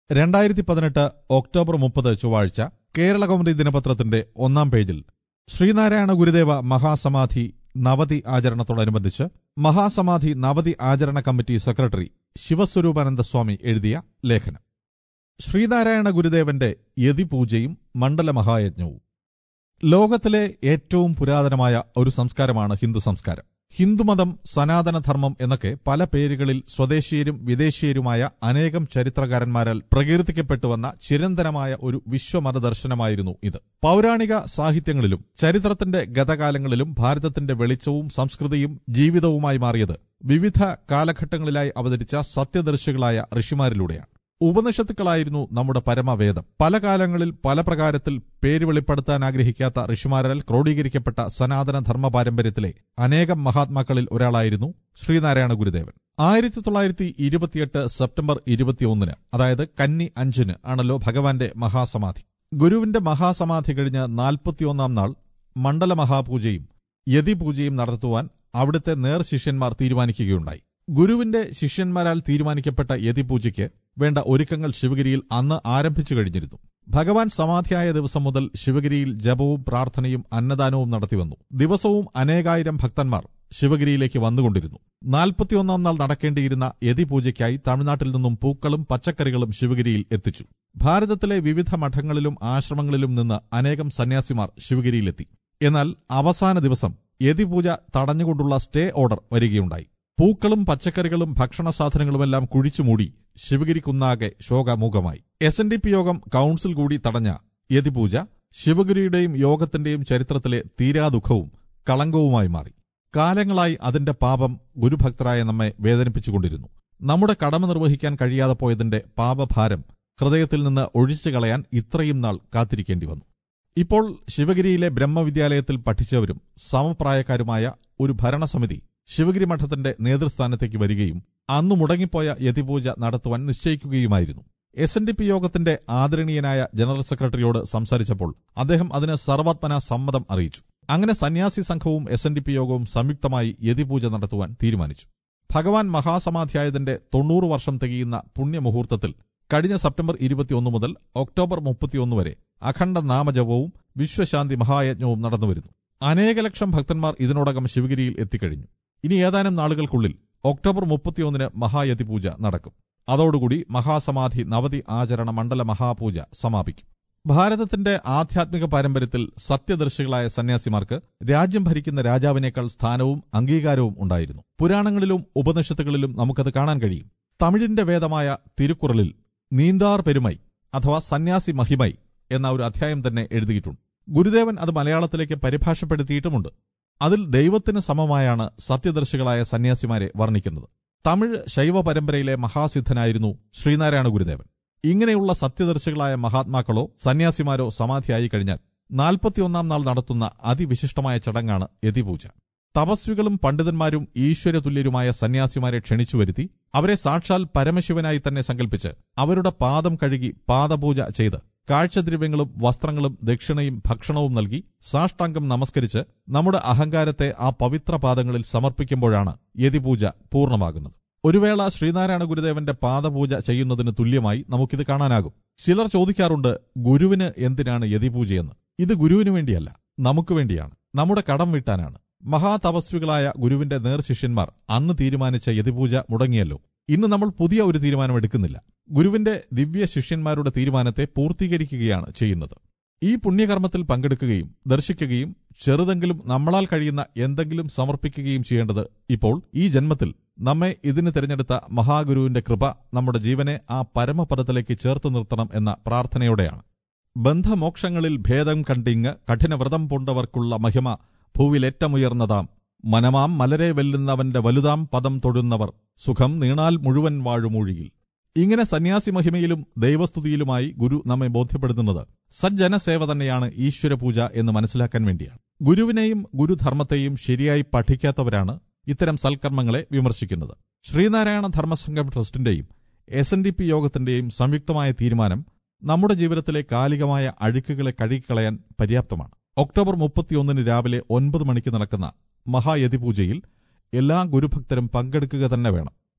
രണ്ടായിരത്തി പതിനെട്ട് ഒക്ടോബർ മുപ്പത് ചൊവ്വാഴ്ച കേരളകൗമുദി ദിനപത്രത്തിന്റെ ഒന്നാം പേജിൽ ശ്രീനാരായണ ഗുരുദേവ മഹാസമാധി നവതി ആചരണത്തോടനുബന്ധിച്ച് മഹാസമാധി നവതി ആചരണ കമ്മിറ്റി സെക്രട്ടറി ശിവസ്വരൂപാനന്ദ സ്വാമി എഴുതിയ ലേഖനം ശ്രീനാരായണ ഗുരുദേവന്റെ യതിപൂജയും മണ്ഡല മഹായജ്ഞവും ലോകത്തിലെ ഏറ്റവും പുരാതനമായ ഒരു സംസ്കാരമാണ് ഹിന്ദു സംസ്കാരം ഹിന്ദുമതം സനാതനധർമ്മം എന്നൊക്കെ പല പേരുകളിൽ സ്വദേശീയരും വിദേശീയരുമായ അനേകം ചരിത്രകാരന്മാരാൽ പ്രകീർത്തിക്കപ്പെട്ടുവന്ന ചിരന്തനമായ ഒരു വിശ്വമത ദർശനമായിരുന്നു ഇത് പൗരാണിക സാഹിത്യങ്ങളിലും ചരിത്രത്തിന്റെ ഗതകാലങ്ങളിലും ഭാരതത്തിന്റെ വെളിച്ചവും സംസ്കൃതിയും ജീവിതവുമായി മാറിയത് വിവിധ കാലഘട്ടങ്ങളിലായി അവതരിച്ച സത്യദർശികളായ ഋഷിമാരിലൂടെയാണ് ഉപനിഷത്തുക്കളായിരുന്നു നമ്മുടെ പരമവേദം പല കാലങ്ങളിൽ പല പ്രകാരത്തിൽ പേര് വെളിപ്പെടുത്താൻ ആഗ്രഹിക്കാത്ത ഋഷിമാരാൽ ക്രോഡീകരിക്കപ്പെട്ട സനാതന ധർമ്മ പാരമ്പര്യത്തിലെ അനേകം മഹാത്മാക്കളിൽ ഒരാളായിരുന്നു ശ്രീനാരായണ ഗുരുദേവൻ ആയിരത്തി തൊള്ളായിരത്തി ഇരുപത്തിയെട്ട് സെപ്റ്റംബർ ഇരുപത്തിയൊന്നിന് അതായത് കന്നി അഞ്ചിന് ആണല്ലോ ഭഗവാന്റെ മഹാസമാധി ഗുരുവിന്റെ മഹാസമാധി കഴിഞ്ഞ് നാൽപ്പത്തിയൊന്നാം നാൾ മണ്ഡല മഹാപൂജയും യതിപൂജയും നടത്തുവാൻ അവിടുത്തെ നേർ ശിഷ്യന്മാർ തീരുമാനിക്കുകയുണ്ടായി ഗുരുവിന്റെ ശിഷ്യന്മാരാൽ തീരുമാനിക്കപ്പെട്ട യതിപൂജയ്ക്ക് വേണ്ട ഒരുക്കങ്ങൾ ശിവഗിരിയിൽ അന്ന് ആരംഭിച്ചു കഴിഞ്ഞിരുന്നു ഭഗവാൻ സമാധിയായ ദിവസം മുതൽ ശിവഗിരിയിൽ ജപവും പ്രാർത്ഥനയും അന്നദാനവും നടത്തിവന്നു ദിവസവും അനേകായിരം ഭക്തന്മാർ ശിവഗിരിയിലേക്ക് വന്നുകൊണ്ടിരുന്നു നാൽപ്പത്തിയൊന്നാം നാൾ നടക്കേണ്ടിയിരുന്ന യതിപൂജയ്ക്കായി തമിഴ്നാട്ടിൽ നിന്നും പൂക്കളും പച്ചക്കറികളും ശിവഗിരിയിൽ എത്തിച്ചു ഭാരതത്തിലെ വിവിധ മഠങ്ങളിലും ആശ്രമങ്ങളിലും നിന്ന് അനേകം സന്യാസിമാർ ശിവഗിരിയിലെത്തി എന്നാൽ അവസാന ദിവസം യതിപൂജ തടഞ്ഞുകൊണ്ടുള്ള സ്റ്റേ ഓർഡർ വരികയുണ്ടായി പൂക്കളും പച്ചക്കറികളും ഭക്ഷണ സാധനങ്ങളുമെല്ലാം കുഴിച്ചുമൂടി ശിവഗിരി കുന്നാകെ ശോകമൂകമായി എസ് എൻ ഡി പി യോഗം കൌൺസിൽ കൂടി തടഞ്ഞ യതിപൂജ ശിവഗിരിയുടെയും യോഗത്തിന്റെയും ചരിത്രത്തിലെ തീരാദുഃഖവും കളങ്കവുമായി മാറി കാലങ്ങളായി അതിന്റെ പാപം ഗുരുഭക്തരായ നമ്മെ വേദനിപ്പിച്ചുകൊണ്ടിരുന്നു നമ്മുടെ കടമ നിർവഹിക്കാൻ കഴിയാതെ പോയതിന്റെ പാപഭാരം ഹൃദയത്തിൽ നിന്ന് ഒഴിച്ചു കളയാൻ ഇത്രയും നാൾ കാത്തിരിക്കേണ്ടി വന്നു ഇപ്പോൾ ശിവഗിരിയിലെ ബ്രഹ്മവിദ്യാലയത്തിൽ പഠിച്ചവരും സമപ്രായക്കാരുമായ ഒരു ഭരണസമിതി ശിവഗിരി മഠത്തിന്റെ നേതൃസ്ഥാനത്തേക്ക് വരികയും അന്നു മുടങ്ങിപ്പോയ യതിപൂജ നടത്തുവാൻ നിശ്ചയിക്കുകയുമായിരുന്നു എസ് എൻ ഡി പി യോഗത്തിന്റെ ആദരണീയനായ ജനറൽ സെക്രട്ടറിയോട് സംസാരിച്ചപ്പോൾ അദ്ദേഹം അതിന് സർവാത്മന സമ്മതം അറിയിച്ചു അങ്ങനെ സന്യാസി സംഘവും എസ് എൻ ഡി പി യോഗവും സംയുക്തമായി യതിപൂജ നടത്തുവാൻ തീരുമാനിച്ചു ഭഗവാൻ മഹാസമാധിയായതിന്റെ തൊണ്ണൂറ് വർഷം തികയുന്ന പുണ്യമുഹൂർത്തത്തിൽ കഴിഞ്ഞ സെപ്റ്റംബർ ഇരുപത്തിയൊന്ന് മുതൽ ഒക്ടോബർ മുപ്പത്തിയൊന്ന് വരെ അഖണ്ഡ നാമജപവും വിശ്വശാന്തി മഹായജ്ഞവും നടന്നുവരുന്നു അനേക ലക്ഷം ഭക്തന്മാർ ഇതിനോടകം ശിവഗിരിയിൽ എത്തിക്കഴിഞ്ഞു ഇനി ഏതാനും നാളുകൾക്കുള്ളിൽ ഒക്ടോബർ മുപ്പത്തിയൊന്നിന് മഹായതിപൂജ നടക്കും അതോടുകൂടി മഹാസമാധി നവതി ആചരണ മണ്ഡല മഹാപൂജ സമാപിക്കും ഭാരതത്തിന്റെ ആധ്യാത്മിക പാരമ്പര്യത്തിൽ സത്യദർശികളായ സന്യാസിമാർക്ക് രാജ്യം ഭരിക്കുന്ന രാജാവിനേക്കാൾ സ്ഥാനവും അംഗീകാരവും ഉണ്ടായിരുന്നു പുരാണങ്ങളിലും ഉപനിഷത്തുകളിലും നമുക്കത് കാണാൻ കഴിയും തമിഴിന്റെ വേദമായ തിരുക്കുറളിൽ നീന്താർ പെരുമൈ അഥവാ സന്യാസി മഹിമൈ എന്ന ഒരു അധ്യായം തന്നെ എഴുതിയിട്ടുണ്ട് ഗുരുദേവൻ അത് മലയാളത്തിലേക്ക് പരിഭാഷപ്പെടുത്തിയിട്ടുമുണ്ട് അതിൽ ദൈവത്തിന് സമമായാണ് സത്യദർശികളായ സന്യാസിമാരെ വർണ്ണിക്കുന്നത് തമിഴ് ശൈവ പരമ്പരയിലെ മഹാസിദ്ധനായിരുന്നു ശ്രീനാരായണ ഗുരുദേവൻ ഇങ്ങനെയുള്ള സത്യദർശികളായ മഹാത്മാക്കളോ സന്യാസിമാരോ സമാധിയായി കഴിഞ്ഞാൽ നാൽപ്പത്തിയൊന്നാം നാൾ നടത്തുന്ന അതിവിശിഷ്ടമായ ചടങ്ങാണ് യതിപൂജ തപസ്വികളും പണ്ഡിതന്മാരും ഈശ്വരതുല്യരുമായ സന്യാസിമാരെ ക്ഷണിച്ചു വരുത്തി അവരെ സാക്ഷാൽ പരമശിവനായി തന്നെ സങ്കല്പിച്ച് അവരുടെ പാദം കഴുകി പാദപൂജ ചെയ്ത് കാഴ്ചദ്രവ്യങ്ങളും വസ്ത്രങ്ങളും ദക്ഷിണയും ഭക്ഷണവും നൽകി സാഷ്ടാംഗം നമസ്കരിച്ച് നമ്മുടെ അഹങ്കാരത്തെ ആ പവിത്ര പാദങ്ങളിൽ സമർപ്പിക്കുമ്പോഴാണ് യതിപൂജ പൂർണ്ണമാകുന്നത് ഒരു വേള ശ്രീനാരായണ ഗുരുദേവന്റെ പാദപൂജ ചെയ്യുന്നതിന് തുല്യമായി നമുക്കിത് കാണാനാകും ചിലർ ചോദിക്കാറുണ്ട് ഗുരുവിന് എന്തിനാണ് യതിപൂജയെന്ന് ഇത് ഗുരുവിനു വേണ്ടിയല്ല നമുക്ക് വേണ്ടിയാണ് നമ്മുടെ കടം വീട്ടാനാണ് മഹാതപസ്വികളായ ഗുരുവിന്റെ നേർശിഷ്യന്മാർ അന്ന് തീരുമാനിച്ച യതിപൂജ മുടങ്ങിയല്ലോ ഇന്ന് നമ്മൾ പുതിയ ഒരു തീരുമാനം എടുക്കുന്നില്ല ഗുരുവിന്റെ ദിവ്യ ശിഷ്യന്മാരുടെ തീരുമാനത്തെ പൂർത്തീകരിക്കുകയാണ് ചെയ്യുന്നത് ഈ പുണ്യകർമ്മത്തിൽ പങ്കെടുക്കുകയും ദർശിക്കുകയും ചെറുതെങ്കിലും നമ്മളാൽ കഴിയുന്ന എന്തെങ്കിലും സമർപ്പിക്കുകയും ചെയ്യേണ്ടത് ഇപ്പോൾ ഈ ജന്മത്തിൽ നമ്മെ ഇതിന് തിരഞ്ഞെടുത്ത മഹാഗുരുവിന്റെ കൃപ നമ്മുടെ ജീവനെ ആ പരമപദത്തിലേക്ക് ചേർത്ത് നിർത്തണം എന്ന പ്രാർത്ഥനയോടെയാണ് ബന്ധമോക്ഷങ്ങളിൽ ഭേദം കണ്ടിങ്ങ് കഠിനവ്രതം പൂണ്ടവർക്കുള്ള മഹിമ ഭൂവിലേറ്റമുയർന്നതാം മനമാം മലരെ വെല്ലുന്നവന്റെ വലുതാം പദം തൊഴുന്നവർ സുഖം നീണാൽ മുഴുവൻ വാഴുമൂഴിയിൽ ഇങ്ങനെ സന്യാസി മഹിമയിലും ദൈവസ്തുതിയിലുമായി ഗുരു നമ്മെ ബോധ്യപ്പെടുത്തുന്നത് സജ്ജനസേവ തന്നെയാണ് ഈശ്വരപൂജ എന്ന് മനസ്സിലാക്കാൻ വേണ്ടിയാണ് ഗുരുവിനെയും ഗുരുധർമ്മത്തെയും ശരിയായി പഠിക്കാത്തവരാണ് ഇത്തരം സൽക്കർമ്മങ്ങളെ വിമർശിക്കുന്നത് ശ്രീനാരായണ ധർമ്മസംഘം ട്രസ്റ്റിന്റെയും എസ് എൻ ഡി പി യോഗത്തിന്റെയും സംയുക്തമായ തീരുമാനം നമ്മുടെ ജീവിതത്തിലെ കാലികമായ അഴുക്കുകളെ കഴുകിക്കളയാൻ പര്യാപ്തമാണ് ഒക്ടോബർ മുപ്പത്തിയൊന്നിന് രാവിലെ ഒൻപത് മണിക്ക് നടക്കുന്ന മഹായതിപൂജയിൽ എല്ലാ ഗുരുഭക്തരും പങ്കെടുക്കുക തന്നെ വേണം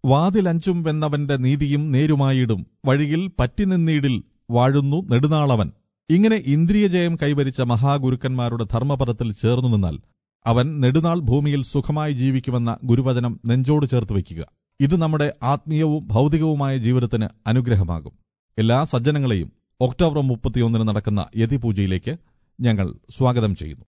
വാതിലഞ്ചും വെന്നവന്റെ നീതിയും നേരുമായിടും വഴിയിൽ പറ്റിനിന്നീടിൽ വാഴുന്നു നെടുനാളവൻ ഇങ്ങനെ ഇന്ദ്രിയജയം കൈവരിച്ച മഹാഗുരുക്കന്മാരുടെ ധർമ്മപദത്തിൽ ചേർന്നു നിന്നാൽ അവൻ നെടുനാൾ ഭൂമിയിൽ സുഖമായി ജീവിക്കുമെന്ന ഗുരുവചനം നെഞ്ചോട് ചേർത്ത് വയ്ക്കുക ഇത് നമ്മുടെ ആത്മീയവും ഭൗതികവുമായ ജീവിതത്തിന് അനുഗ്രഹമാകും എല്ലാ സജ്ജനങ്ങളെയും ഒക്ടോബർ മുപ്പത്തിയൊന്നിന് നടക്കുന്ന യതിപൂജയിലേക്ക് ഞങ്ങൾ സ്വാഗതം ചെയ്യുന്നു